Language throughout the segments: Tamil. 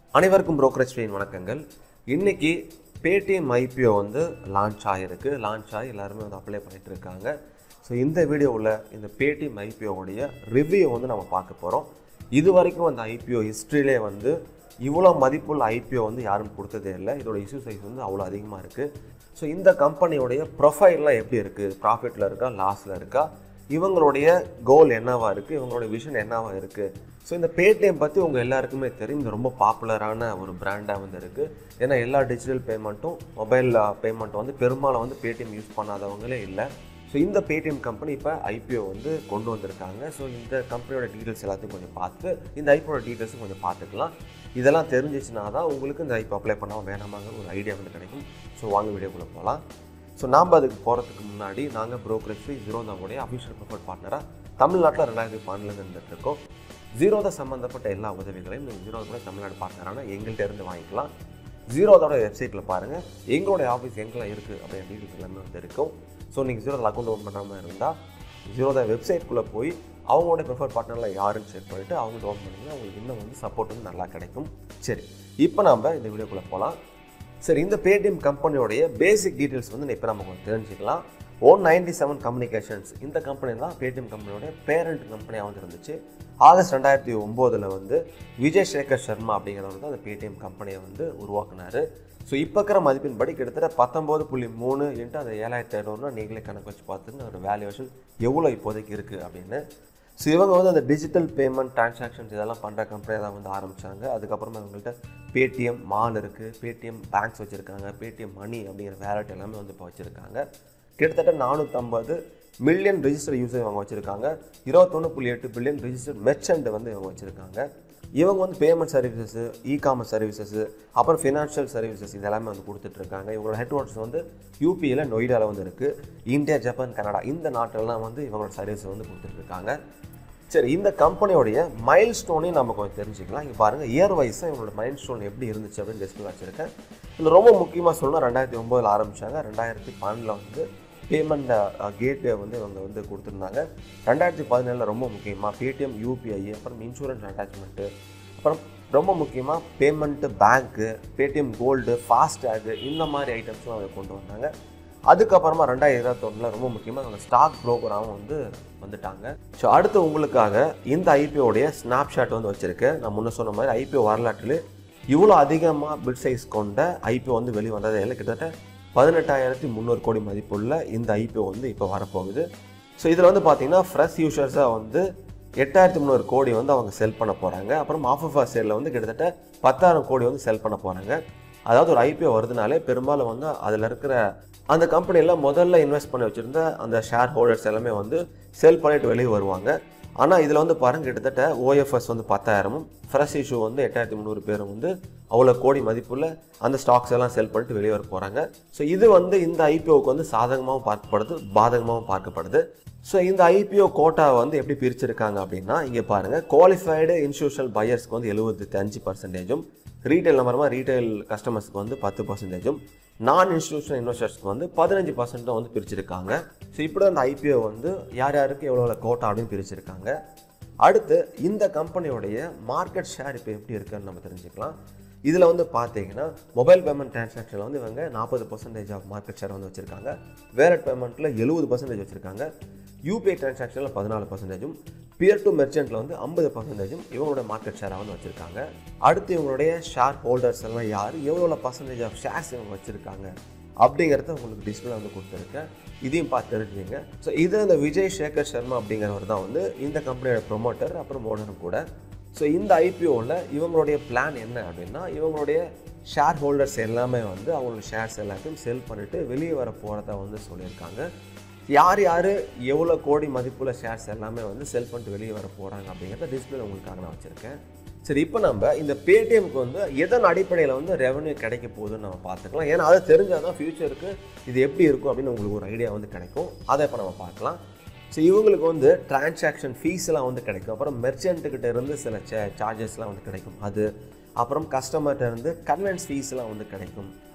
அனைவருக்கும் brokerage ட்ரெயின் வணக்கங்கள் இன்னைக்கு பேடிஎம் ஐபிஓ வந்து லான்ச் ஆகிருக்கு லான்ச் ஆகி எல்லாருமே வந்து அப்ளை பண்ணிட்டு இருக்காங்க ஸோ இந்த வீடியோவில் இந்த பேடிஎம் ஐபிஓவுடைய ரிவ்யூ வந்து நம்ம பார்க்க போகிறோம் இது வரைக்கும் அந்த ஐபிஓ ஹிஸ்ட்ரியிலே வந்து இவ்வளோ மதிப்புள்ள ஐபிஓ வந்து யாரும் கொடுத்ததே இல்லை இதோட இஷ்யூ சைஸ் வந்து அவ்வளோ அதிகமாக இருக்குது ஸோ இந்த கம்பெனியோடைய ப்ரொஃபைல்லாம் எப்படி இருக்குது ப்ராஃபிட்டில் இருக்கா லாஸில் இருக்கா இவங்களுடைய கோல் என்னவா இருக்குது இவங்களுடைய விஷன் என்னவா இருக்குது ஸோ இந்த பேடிஎம் பற்றி உங்கள் எல்லாருக்குமே தெரியும் இது ரொம்ப பாப்புலரான ஒரு பிராண்டாக வந்து இருக்குது ஏன்னா எல்லா டிஜிட்டல் பேமெண்ட்டும் மொபைல் பேமெண்ட் வந்து பெரும்பாலும் வந்து பேடிஎம் யூஸ் பண்ணாதவங்களே இல்லை ஸோ இந்த பேடிஎம் கம்பெனி இப்போ ஐபிஓ வந்து கொண்டு வந்திருக்காங்க ஸோ இந்த கம்பெனியோட டீட்டெயில்ஸ் எல்லாத்தையும் கொஞ்சம் பார்த்து இந்த ஐபிஓட டீட்டெயில்ஸும் கொஞ்சம் பார்த்துக்கலாம் இதெல்லாம் தெரிஞ்சிச்சுனா தான் உங்களுக்கு இந்த ஐபி அப்ளை பண்ணால் வேணாமாங்கிற ஒரு ஐடியா வந்து கிடைக்கும் ஸோ வாங்க வீடியோக்குள்ளே போகலாம் ஸோ நாம் அதுக்கு போகிறதுக்கு முன்னாடி நாங்கள் brokerage fee ஜீரோதாவுடைய அஃபிஷியல் ப்ரிஃபர்ட் பார்ட்னராக தமிழ்நாட்டில் ரெண்டாயிரத்தி பன்னெண்டுலேருந்து இருந்துட்டு இருக்கோம் ஜீரோதா சம்மந்தப்பட்ட எல்லா உதவிகளையும் நீங்கள் ஜீரோதா தமிழ்நாடு பார்ட்னரான எங்கள்கிட்ட இருந்து வாங்கிக்கலாம் ஜீரோதோட வெப்சைட்டில் பாருங்கள் எங்களுடைய ஆஃபீஸ் எங்கெல்லாம் இருக்குது அப்படின்ற டீட்டெயில்ஸ் எல்லாமே வந்து இருக்கும் ஸோ நீங்கள் ஜீரோதா அக்கௌண்ட் ஓப்பன் பண்ணுற மாதிரி இருந்தால் ஜீரோதா வெப்சைட்குள்ளே போய் அவங்களோட ப்ரிஃபர் பார்ட்னரில் யாருன்னு செக் பண்ணிவிட்டு அவங்க ஓப்பன் பண்ணிங்கன்னா உங்களுக்கு இன்னும் வந்து சப்போர்ட் வந்து நல்லா கிடைக்கும் சரி இப்போ நம்ம இந்த வீடியோக்குள்ளே போகலாம் சரி இந்த பேடிஎம் கம்பெனியோடைய பேசிக் டீட்டெயில்ஸ் வந்து இப்போ நம்ம கொஞ்சம் தெரிஞ்சுக்கலாம் ஒன் நைன்டி செவன் கம்யூனிகேஷன்ஸ் இந்த கம்பெனி தான் பேடிஎம் கம்பெனியோட பேரண்ட் கம்பெனியாக வந்து இருந்துச்சு ஆகஸ்ட் ரெண்டாயிரத்தி ஒம்போதில் வந்து விஜய் சேகர் சர்மா அப்படிங்கிறவர் தான் அந்த பேடிஎம் கம்பெனியை வந்து உருவாக்குனாரு ஸோ இப்போ இருக்கிற மதிப்பின்படி கிட்டத்தட்ட பத்தொம்போது புள்ளி மூணு இன்ட்டு அந்த ஏழாயிரத்தி ஐநூறுனா நீங்களே கணக்கு வச்சு பார்த்துங்க ஒரு வேல்யூவேஷன் எவ்வளோ இப்போதைக்கு இருக்குது அப்படின்னு ஸோ இவங்க வந்து அந்த டிஜிட்டல் பேமெண்ட் டிரான்சாக்ஷன்ஸ் இதெல்லாம் பண்ணுற கம்பெனியாக தான் வந்து ஆரம்பித்தாங்க அதுக்கப்புறமா இவங்கள்ட்ட பேடிஎம் மால் இருக்குது பேடிஎம் பேங்க்ஸ் வச்சுருக்காங்க பேடிஎம் மணி அப்படிங்கிற வேலட் எல்லாமே வந்து இப்போ வச்சுருக்காங்க கிட்டத்தட்ட நானூற்றம்பது மில்லியன் ரிஜிஸ்டர் யூசர் இவங்க வச்சுருக்காங்க இருபத்தொன்று புள்ளி எட்டு பில்லியன் ரிஜிஸ்டர் மெர்ச்சன்ட் வந்து இவங்க வச்சுருக்காங்க இவங்க வந்து payment services e commerce services அப்புறம் ஃபினான்ஷியல் சர்வீசஸ் இதெல்லாமே வந்து கொடுத்துட்ருக்காங்க இவங்களோட ஹெட் குவார்ட்டர்ஸ் வந்து யூபியில் நொய்டாவில் வந்து இருக்குது இந்தியா ஜப்பான் கனடா இந்த நாட்டெல்லாம் வந்து இவங்களோட சர்வீஸ் வந்து கொடுத்துட்ருக்காங்க சரி இந்த கம்பெனியோடைய மைல் ஸ்டோனையும் நம்ம கொஞ்சம் தெரிஞ்சுக்கலாம் இங்கே பாருங்கள் இயர் வைஸாக இவங்களோட மைல் ஸ்டோன் எப்படி இருந்துச்சு அப்படின்னு டிஸ்பிளே வச்சுருக்கேன் இதில் ரொம்ப முக்கியமாக சொல்லணும் ரெண்டாயிரத்தி ஒம்போதில் ஆரம்பித்தாங்க ரெண்டாயிரத்தி பன்னெண்டில் வந்து பேமெண்ட் கேட்டு வந்து இவங்க வந்து கொடுத்துருந்தாங்க ரெண்டாயிரத்தி பதினேழில் ரொம்ப முக்கியமாக பேடிஎம் யூபிஐ அப்புறம் இன்சூரன்ஸ் அட்டாச்மெண்ட்டு அப்புறம் ரொம்ப முக்கியமாக payment bank Paytm gold FASTag இந்த மாதிரி ஐட்டம்ஸ்லாம் அவங்க கொண்டு வந்தாங்க அதுக்கப்புறமா ரெண்டாயிரத்தி இருபத்தொன்னில் ரொம்ப முக்கியமாக அவங்க ஸ்டாக் ப்ரோக்கராகவும் வந்து வந்துட்டாங்க ஸோ அடுத்து உங்களுக்காக இந்த ஐபிஓடைய ஸ்னாப்ஷாட் வந்து வச்சுருக்கேன் நான் முன்ன சொன்ன மாதிரி ஐபிஓ வரலாற்றில் இவ்வளோ அதிகமாக பிட் சைஸ் கொண்ட ஐபிஓ வந்து வெளியே வந்ததே இல்லை கிட்டத்தட்ட பதினெட்டாயிரத்தி முந்நூறு கோடி மதிப்புள்ள இந்த ஐபிஓ வந்து இப்போ வரப்போகுது ஸோ இதில் வந்து பார்த்தீங்கன்னா ஃப்ரெஷ் யூசர்ஸாக வந்து எட்டாயிரத்தி முந்நூறு கோடி வந்து அவங்க செல் பண்ண போகிறாங்க அப்புறம் ஆஃப் ஆஃப் சேலில் வந்து கிட்டத்தட்ட பத்தாயிரம் கோடி வந்து செல் பண்ண போகிறாங்க அதாவது ஒரு ஐபிஓ வருதுனாலே பெரும்பாலும் வந்து அதில் இருக்கிற அந்த கம்பெனியில் முதல்ல இன்வெஸ்ட் பண்ணி வச்சுருந்த அந்த ஷேர் ஹோல்டர்ஸ் எல்லாமே வந்து செல் பண்ணிட்டு வெளியே வருவாங்க ஆனால் இதில் வந்து பாருங்க கிட்டத்தட்ட ஓஎஃப்எஸ் வந்து பத்தாயிரமும் ஃப்ரெஷ் இஷ்யூ வந்து எட்டாயிரத்தி முந்நூறு பேரும் வந்து அவ்வளோ கோடி மதிப்புள்ள அந்த ஸ்டாக்ஸ் எல்லாம் செல் பண்ணிட்டு வெளியே வர போகிறாங்க ஸோ இது வந்து இந்த ஐபிஓக்கு வந்து சாதகமாகவும் பார்க்கப்படுது பாதகமாகவும் பார்க்கப்படுது ஸோ இந்த ஐபிஓ கோட்டாவை வந்து எப்படி பிரிச்சிருக்காங்க அப்படின்னா இங்கே பாருங்கள் குவாலிஃபைடு இன்ஸ்டியூஷனல் பையர்ஸ்க்கு வந்து எழுபத்தி அஞ்சு பர்சன்டேஜும் ரீட்டைல் நம்பரமா ரீட்டைல் கஸ்டமர்ஸ்க்கு வந்து பத்து பர்சன்டேஜும் நான் இன்ஸ்டியூஷனல் இன்வெஸ்டர்ஸ்க்கு வந்து பதினஞ்சு பர்சன்ட்டும் வந்து பிரிச்சிருக்காங்க ஸோ இப்படி அந்த ஐபிஓ வந்து யார் யாருக்கு எவ்வளோ கோட்டா அப்படின்னு பிரிச்சிருக்காங்க அடுத்து இந்த கம்பெனியோடைய மார்க்கெட் ஷேர் இப்போ எப்படி இருக்குன்னு நம்ம தெரிஞ்சுக்கலாம் இதில் வந்து பார்த்தீங்கன்னா மொபைல் பேமெண்ட் டிரான்சாக்ஷனில் வந்து இவங்க நாற்பது பர்சன்டேஜ் ஆஃப் மார்க்கெட் ஷேர் வந்து வச்சுருக்காங்க வேலட் பேமெண்ட்டில் எழுபது பர்சன்டேஜ் வச்சுருக்காங்க யூபிஐ டிரான்சாக்ஷனில் பதினாலு பர்சன்டேஜும் பியர் டு மெர்ச்சென்ட்டில் வந்து ஐம்பது பர்சன்டேஜும் இவங்களோட மார்க்கெட் ஷேராக வந்து வச்சுருக்காங்க அடுத்து இவங்களுடைய ஷேர் ஹோல்டர்ஸ் எல்லாம் யார் எவ்வளோ பர்சன்டேஜ் ஆஃப் ஷேர்ஸ் இவங்க வச்சுருக்காங்க அப்படிங்கிறத உங்களுக்கு டிஸ்பிளே வந்து கொடுத்துருக்கேன் இதையும் பார்த்து தெரிஞ்சுங்க ஸோ இது இந்த விஜய் சேகர் சர்மா அப்படிங்கிறவர் தான் வந்து இந்த கம்பெனியோட ப்ரொமோட்டர் அப்புறம் ஓனரும் கூட ஸோ இந்த ஐபிஓவில் இவங்களுடைய பிளான் என்ன அப்படின்னா இவங்களுடைய ஷேர் ஹோல்டர்ஸ் எல்லாமே வந்து அவங்களோட ஷேர்ஸ் எல்லாத்தையும் செல் பண்ணிவிட்டு வெளியே வர போகிறத வந்து சொல்லியிருக்காங்க யார் யார் எவ்வளோ கோடி மதிப்புள்ள ஷேர்ஸ் எல்லாமே வந்து செல் பண்ணிட்டு வெளியே வர போகிறாங்க அப்படிங்கிறத டிஸ்பிளே உங்களுக்காக நான் வச்சுருக்கேன் சரி இப்போ நம்ம இந்த பேடிஎம்க்கு வந்து எதன் அடிப்படையில் வந்து ரெவன்யூ கிடைக்க போகுதுன்னு நம்ம பார்த்துக்கலாம் ஏன்னா அது தெரிஞ்சால் தான் ஃப்யூச்சருக்கு இது எப்படி இருக்கும் அப்படின்னு உங்களுக்கு ஒரு ஐடியா வந்து கிடைக்கும் அதை இப்போ நம்ம பார்க்கலாம் ஸோ இவங்களுக்கு வந்து டிரான்சாக்ஷன் ஃபீஸ்லாம் வந்து கிடைக்கும் அப்புறம் மெர்ச்சன்ட்டுக்கிட்ட இருந்து சில சார்ஜஸ்லாம் வந்து கிடைக்கும் அது அப்புறம் கஸ்டமர்கிட்ட இருந்து கன்வென்ஸ் ஃபீஸ்லாம் வந்து கிடைக்கும்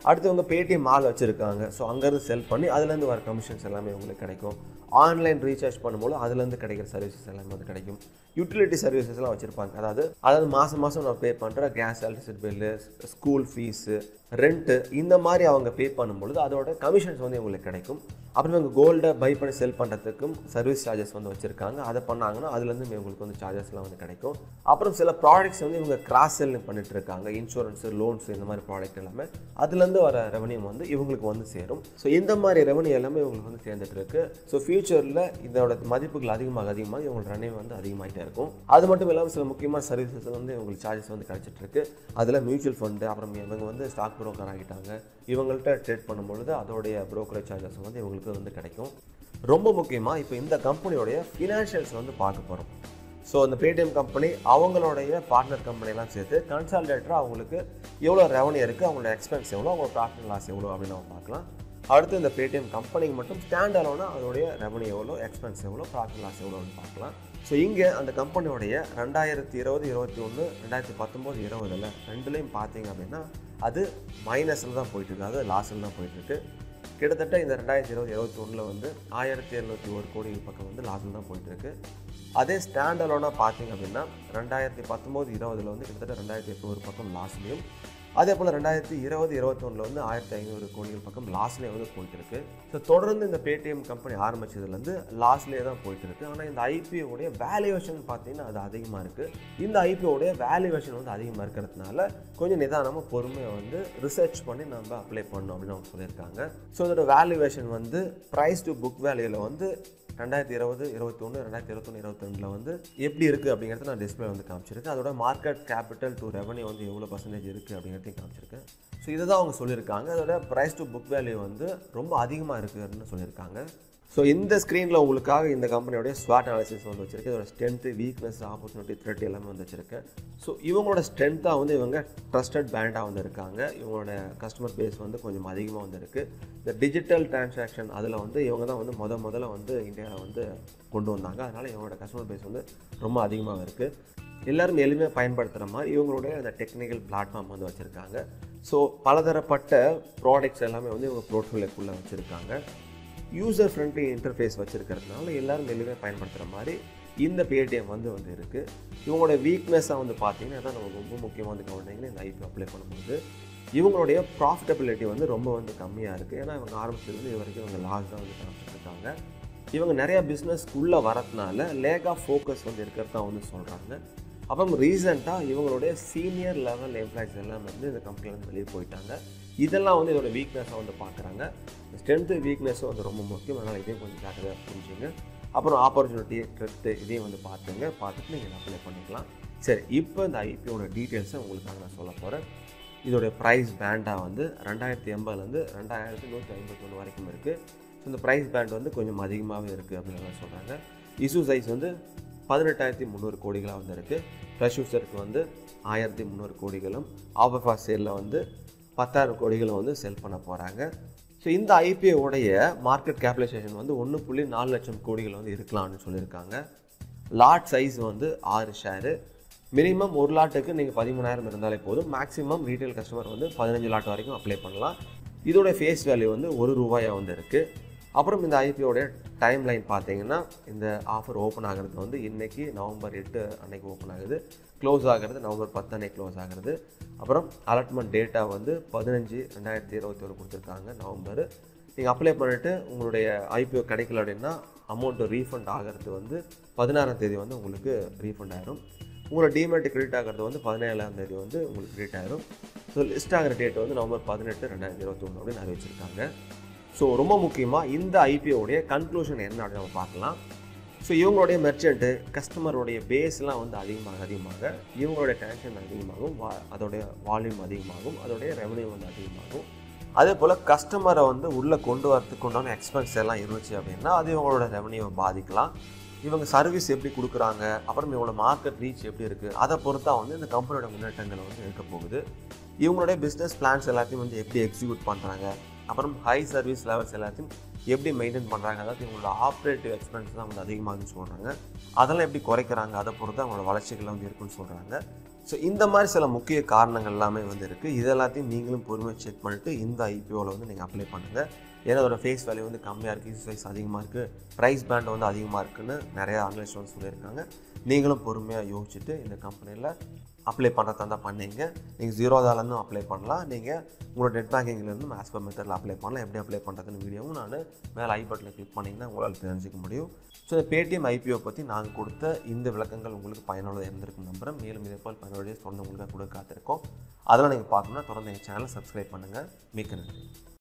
அடுத்து இவங்க பேடிஎம் மால் வச்சுருக்காங்க ஸோ அங்கேருந்து செல் பண்ணி அதுலேருந்து வர கமிஷன்ஸ் எல்லாமே உங்களுக்கு கிடைக்கும் ஆன்லைன் ரீசார்ஜ் பண்ணும்போது அதுலேருந்து கிடைக்கிற சர்வீசஸ் எல்லாமே வந்து கிடைக்கும் யூட்டிலிட்டி சர்வீசஸ்லாம் வச்சுருப்பாங்க அதாவது அதாவது மாதம் மாதம் நான் பே பண்ணுற gas electricity bill school fees rent இந்த மாதிரி அவங்க பே பண்ணும்பொழுது அதோட கமிஷன்ஸ் வந்து இவங்களுக்கு கிடைக்கும் அப்புறம் இவங்க கோல்டை பை பண்ணி செல் பண்ணுறதுக்கும் சர்வீஸ் சார்ஜஸ் வந்து வச்சுருக்காங்க அதை பண்ணாங்கன்னா அதுலேருந்து இவங்களுக்கு வந்து சார்ஜஸ்லாம் வந்து கிடைக்கும் அப்புறம் சில ப்ராடக்ட்ஸ் வந்து இவங்க கிராஸ் செல்லிங் பண்ணிட்டு இருக்காங்க இன்சூரன்ஸு லோன்ஸ் இந்த மாதிரி ப்ராடக்ட் எல்லாமே அதுலேருந்து வர ரெவன்யூ வந்து இவங்களுக்கு வந்து சேரும் ஸோ இந்த மாதிரி ரெவன்யூ எல்லாமே இவங்களுக்கு வந்து சேர்ந்துட்டு இருக்கு ஸோ ஃபியூச்சரில் இதோட மதிப்புகள் அதிகமாக அதிகமாக இவங்களோட ரெவன்யூ வந்து அதிகமாகிட்டே இருக்கும் அது மட்டும் இல்லாமல் சில முக்கியமான சர்வீசஸ் வந்து இவங்களுக்கு சார்ஜஸ் வந்து கிடைச்சிட்டு இருக்கு அதில் மியூச்சுவல் ஃபண்டு அப்புறம் இவங்க வந்து ஸ்டாக் புரோக்கர் ஆகிட்டாங்க இவங்கள்ட்ட ட்ரேட் பண்ணும்பொழுது அதோடைய brokerage சார்ஜஸ் வந்து இவங்களுக்கு வந்து கிடைக்கும் ரொம்ப முக்கியமாக இப்போ இந்த கம்பெனியோடைய ஃபினான்ஷியல்ஸ் வந்து பார்க்க போகிறோம் ஸோ அந்த பேடிஎம் கம்பெனி அவங்களுடைய பார்ட்னர் கம்பெனிலாம் சேர்த்து கன்சால்டேட்டராக அவங்களுக்கு எவ்வளோ ரெவன்யூ இருக்குது அவங்களோட எக்ஸ்பென்ஸ் எவ்வளோ அவங்க ப்ராஃபிட் லாஸ் எவ்வளோ அப்படின்னு நம்ம பார்க்கலாம் அடுத்து இந்த பேடிஎம் கம்பெனிக்கு மட்டும் ஸ்டாண்ட் அலோனா அதோடைய ரெவன்யூ எவ்வளோ எக்ஸ்பென்ஸ் எவ்வளோ ப்ராஃபிட் லாஸ் எவ்வளோன்னு பார்க்கலாம் ஸோ இங்கே அந்த கம்பெனியோடைய ரெண்டாயிரத்தி இருபது இருபத்தி ஒன்று ரெண்டாயிரத்தி பத்தொம்போது இருபதில் ரெண்டுலேயும் பார்த்தீங்க அப்படின்னா அது மைனஸில் தான் போயிட்டுருக்கு அது லாஸில் தான் போயிட்டுருக்கு கிட்டத்தட்ட இந்த ரெண்டாயிரத்தி இருபது இருபத்தி ஒன்றில் வந்து ஆயிரத்தி எழுநூற்றி ஒரு கோடி பக்கம் வந்து லாஸில் தான் போயிட்டுருக்கு அதே ஸ்டாண்ட் அலோனாக பார்த்தீங்க அப்படின்னா ரெண்டாயிரத்தி பத்தொம்போது இருபதில் வந்து கிட்டத்தட்ட ரெண்டாயிரத்தி எட்நூறு பக்கம் லாஸ்லேயும் அதே போல் ரெண்டாயிரத்தி இருபது இருபத்தொன்னில் வந்து ஆயிரத்தி ஐநூறு கோடிகள் பக்கம் லாஸ்லேயே வந்து போயிட்டு இருக்கு ஸோ தொடர்ந்து இந்த பேடிஎம் கம்பெனி ஆரம்பிச்சதுலேருந்து லாஸ்லேயே தான் போயிட்டு இருக்கு ஆனால் இந்த ஐபிஓடைய வேல்யூவேஷன் பார்த்தீங்கன்னா அது அதிகமாக இருக்குது இந்த ஐபிஓடைய வேல்யூவேஷன் வந்து அதிகமாக இருக்கிறதுனால கொஞ்சம் நிதானமாக பொறுமையாக வந்து ரிசர்ச் பண்ணி நம்ம அப்ளை பண்ணோம் அப்படின்னு அவங்க சொல்லியிருக்காங்க ஸோ இதோட வேல்யூவேஷன் வந்து ப்ரைஸ் டு புக் வேல்யூவில் வந்து ரெண்டாயிரத்தி இருபது இருபத்தி ஒன்று ரெண்டாயிரத்தி இருபத்தொன்று இருபத்தி வந்து எப்படி இருக்குது அப்படிங்கிறத நான் டிஸ்பிளே வந்து காமிச்சிருக்கேன் அதோட மார்க்கெட் கேபிட்டல் டு ரெவன்யூ வந்து எவ்வளோ பர்சன்டேஜ் இருக்குது அப்படிங்கிறதையும் காமிச்சிருக்கேன் ஸோ இதை தான் அவங்க சொல்லியிருக்காங்க அதோட ப்ரைஸ் டு புக் வேல்யூ வந்து ரொம்ப அதிகமாக இருக்குதுன்னு சொல்லியிருக்காங்க ஸோ இந்த ஸ்க்ரீனில் உங்களுக்காக இந்த கம்பெனியோடைய ஸ்வாட் அனாலிசிஸ் வந்து வச்சிருக்கேன் இதோட ஸ்ட்ரென்த்து வீக்னஸ் ஆப்பர்ச்சுனிட்டி த்ரெட் எல்லாமே வந்து வச்சிருக்கேன் ஸோ இவங்களோட ஸ்ட்ரென்த்தாக வந்து இவங்க ட்ரஸ்டட் பேண்டாக வந்து இருக்காங்க இவங்களோட கஸ்டமர் பேஸ் வந்து கொஞ்சம் அதிகமாக வந்து இருக்குது இந்த டிஜிட்டல் டிரான்சாக்ஷன் அதில் வந்து இவங்க தான் வந்து முத முதல்ல வந்து இந்தியாவில் வந்து கொண்டு வந்தாங்க அதனால் இவங்களோட கஸ்டமர் பேஸ் வந்து ரொம்ப அதிகமாக இருக்குது எல்லாரும் எளிமையாக பயன்படுத்துகிற மாதிரி இவங்களுடைய அந்த டெக்னிக்கல் பிளாட்ஃபார்ம் வந்து வச்சுருக்காங்க ஸோ பலதரப்பட்ட ப்ராடக்ட்ஸ் எல்லாமே வந்து இவங்க போர்ட்ஃபோலியோக்குள்ளே வச்சுருக்காங்க யூசர் ஃப்ரெண்ட்லி இன்டர்ஃபேஸ் வச்சுருக்கிறதுனால எல்லாரும் எளிமையாக பயன்படுத்துகிற மாதிரி இந்த பேடிஎம் வந்து வந்து இருக்குது இவங்களோட வீக்னஸாக வந்து பார்த்தீங்கன்னா அதான் நம்ம ரொம்ப முக்கியமாக வந்து கவனிங்கன்னா இந்த ஐபி அப்ளை பண்ணும்போது இவங்களுடைய ப்ராஃபிட்டபிலிட்டி வந்து ரொம்ப வந்து கம்மியாக இருக்குது ஏன்னா இவங்க ஆரம்பிச்சதுலேருந்து இது வரைக்கும் இவங்க லாஸ் தான் வந்து காமிச்சிட்டு இருக்காங்க இவங்க நிறைய பிஸ்னஸ்க்குள்ளே வரதுனால லேக் ஆஃப் ஃபோக்கஸ் வந்து இருக்கிறது தான் வந்து சொல்கிறாங்க அப்புறம் ரீசெண்டாக இவங்களுடைய சீனியர் லெவல் எம்ப்ளாயிஸ் எல்லாம் வந்து இந்த கம்பெனிலேருந்து வெளியே போயிட்டாங்க இதெல்லாம் வந்து இதோட வீக்னஸாக வந்து பார்க்குறாங்க ஸ்ட்ரென்த்து வீக்னஸும் வந்து ரொம்ப முக்கியம் அதனால் இதையும் கொஞ்சம் ஜாக்கிரதையாக புரிஞ்சுங்க அப்புறம் ஆப்பர்ச்சுனிட்டி ட்ரெட்டு இதையும் வந்து பார்த்துங்க பார்த்துட்டு நீங்கள் அப்ளை பண்ணிக்கலாம் சரி இப்போ இந்த ஐபியோட டீட்டெயில்ஸை உங்களுக்காக நான் சொல்ல போகிறேன் இதோடைய ப்ரைஸ் பேண்டாக வந்து ரெண்டாயிரத்தி எண்பதுலேருந்து ரெண்டாயிரத்தி நூற்றி ஐம்பத்தொன்று வரைக்கும் இருக்குது ஸோ இந்த ப்ரைஸ் பேண்ட் வந்து கொஞ்சம் அதிகமாகவே இருக்குது அப்படின்னு மாதிரி சொல்கிறாங்க இஷ்யூ சைஸ் வந்து பதினெட்டாயிரத்தி முந்நூறு கோடிகளாக வந்து இருக்குது ஃப்ரெஷ் யூசருக்கு வந்து ஆயிரத்தி முந்நூறு கோடிகளும் ஆஃபர் ஃபார் சேலில் வந்து பத்தாயிரம் கோடிகளும் வந்து செல் பண்ண போகிறாங்க ஸோ இந்த ஐபிஓடைய மார்க்கெட் கேபிடலைசேஷன் வந்து ஒன்று புள்ளி நாலு லட்சம் கோடிகள் வந்து இருக்கலாம்னு சொல்லியிருக்காங்க லாட் சைஸ் வந்து ஆறு ஷேரு மினிமம் ஒரு லாட்டுக்கு நீங்கள் பதிமூணாயிரம் இருந்தாலே போதும் மேக்ஸிமம் ரீட்டைல் கஸ்டமர் வந்து பதினஞ்சு லாட் வரைக்கும் அப்ளை பண்ணலாம் இதோட ஃபேஸ் வேல்யூ வந்து ஒரு ரூபாயாக வந்து இருக்குது அப்புறம் இந்த ஐபிஓடைய டைம் லைன் பார்த்தீங்கன்னா இந்த ஆஃபர் ஓப்பன் ஆகிறது வந்து இன்றைக்கி நவம்பர் எட்டு அன்னைக்கு ஓப்பன் ஆகுது க்ளோஸ் ஆகிறது நவம்பர் பத்து அன்னைக்கு க்ளோஸ் ஆகிறது அப்புறம் அலாட்மெண்ட் டேட்டா வந்து பதினஞ்சு ரெண்டாயிரத்தி இருபத்தி ஒன்று கொடுத்துருக்காங்க நவம்பர் நீங்கள் அப்ளை பண்ணிவிட்டு உங்களுடைய ஐபிஓ கிடைக்கல அப்படின்னா அமௌண்ட்டு ரீஃபண்ட் ஆகிறது வந்து பதினாறாம் தேதி வந்து உங்களுக்கு ரீஃபண்ட் ஆயிரும் உங்களோட டிமெட் கிரெடிட் ஆகிறது வந்து பதினேழாம் தேதி வந்து உங்களுக்கு கிரெடிட் ஆயிரும் ஸோ லிஸ்ட் ஆகிற டேட் வந்து நவம்பர் பதினெட்டு ரெண்டாயிரத்தி இருபத்தி ஒன்று அப்படின்னு அறிவிச்சிருக்காங்க ஸோ ரொம்ப முக்கியமாக இந்த ஐபிஓடைய கன்க்ளூஷன் என்ன அப்படின்னு நம்ம பார்க்கலாம் ஸோ இவங்களுடைய மெர்ச்சன்ட்டு கஸ்டமருடைய பேஸ்லாம் வந்து அதிகமாக அதிகமாக இவங்களுடைய டென்ஷன் அதிகமாகும் வா அதோடைய வால்யூம் அதிகமாகும் அதோடைய ரெவன்யூ வந்து அதிகமாகும் அதே போல் கஸ்டமரை வந்து உள்ளே கொண்டு வரதுக்கு உண்டான எக்ஸ்பென்ஸ் எல்லாம் இருந்துச்சு அப்படின்னா அது இவங்களோட ரெவன்யூவை பாதிக்கலாம் இவங்க சர்வீஸ் எப்படி கொடுக்குறாங்க அப்புறம் இவங்களோட மார்க்கெட் ரீச் எப்படி இருக்குது அதை பொறுத்தா வந்து இந்த கம்பெனியோட முன்னேற்றங்கள் வந்து இருக்க போகுது இவங்களுடைய பிஸ்னஸ் பிளான்ஸ் எல்லாத்தையும் வந்து எப்படி எக்ஸிக்யூட் பண்ணுறாங்க அப்புறம் ஹை சர்வீஸ் லெவல்ஸ் எல்லாத்தையும் எப்படி மெயின்டைன் பண்ணுறாங்க அதாவது இவங்களோட ஆப்ரேட்டிவ் எக்ஸ்பென்ஸ் தான் வந்து அதிகமாகுன்னு சொல்கிறாங்க அதெல்லாம் எப்படி குறைக்கிறாங்க அதை பொறுத்து அவங்களோட வளர்ச்சிகள் வந்து இருக்குன்னு சொல்கிறாங்க ஸோ இந்த மாதிரி சில முக்கிய காரணங்கள் எல்லாமே வந்து இருக்குது இது எல்லாத்தையும் நீங்களும் பொறுமையாக செக் பண்ணிவிட்டு இந்த ஐபிஓவில் வந்து நீங்கள் அப்ளை பண்ணுங்கள் ஏன்னா அதோட ஃபேஸ் வேல்யூ வந்து கம்மியாக இருக்குது சைஸ் அதிகமாக இருக்குது ப்ரைஸ் பேண்ட் வந்து அதிகமாக இருக்குன்னு நிறைய ஆன்லைன் வந்து சொல்லியிருக்காங்க நீங்களும் பொறுமையாக யோசிச்சுட்டு இந்த கம்பெனியில் அப்ளை பண்ணுறதா இருந்தால் பண்ணீங்க நீங்கள் ஜீரோதாலேருந்தும் அப்ளை பண்ணலாம் நீங்கள் உங்களோட நெட் பேங்கிங்லேருந்து ஆஸ் பர் மெத்தடில் அப்ளை பண்ணலாம் எப்படி அப்ளை பண்ணுறதுன்னு வீடியோவும் நான் மேலே ஐ பட்டனில் கிளிக் பண்ணிங்கன்னா உங்களால் தெரிஞ்சுக்க முடியும் ஸோ இந்த பேடிஎம் ஐபிஓ பற்றி நாங்கள் கொடுத்த இந்த விளக்கங்கள் உங்களுக்கு பயனுள்ளதாக இருந்திருக்கும் நம்புகிறேன் மேலும் இதே போல் பயனுடைய தொடர்ந்து உங்களுக்கு கொடுக்க காத்திருக்கோம் அதெல்லாம் நீங்கள் பார்க்கணும்னா தொடர்ந்து எங்கள் சேனலை சப்ஸ்கிரைப் பண்ணுங்கள் மிக்க நன்றி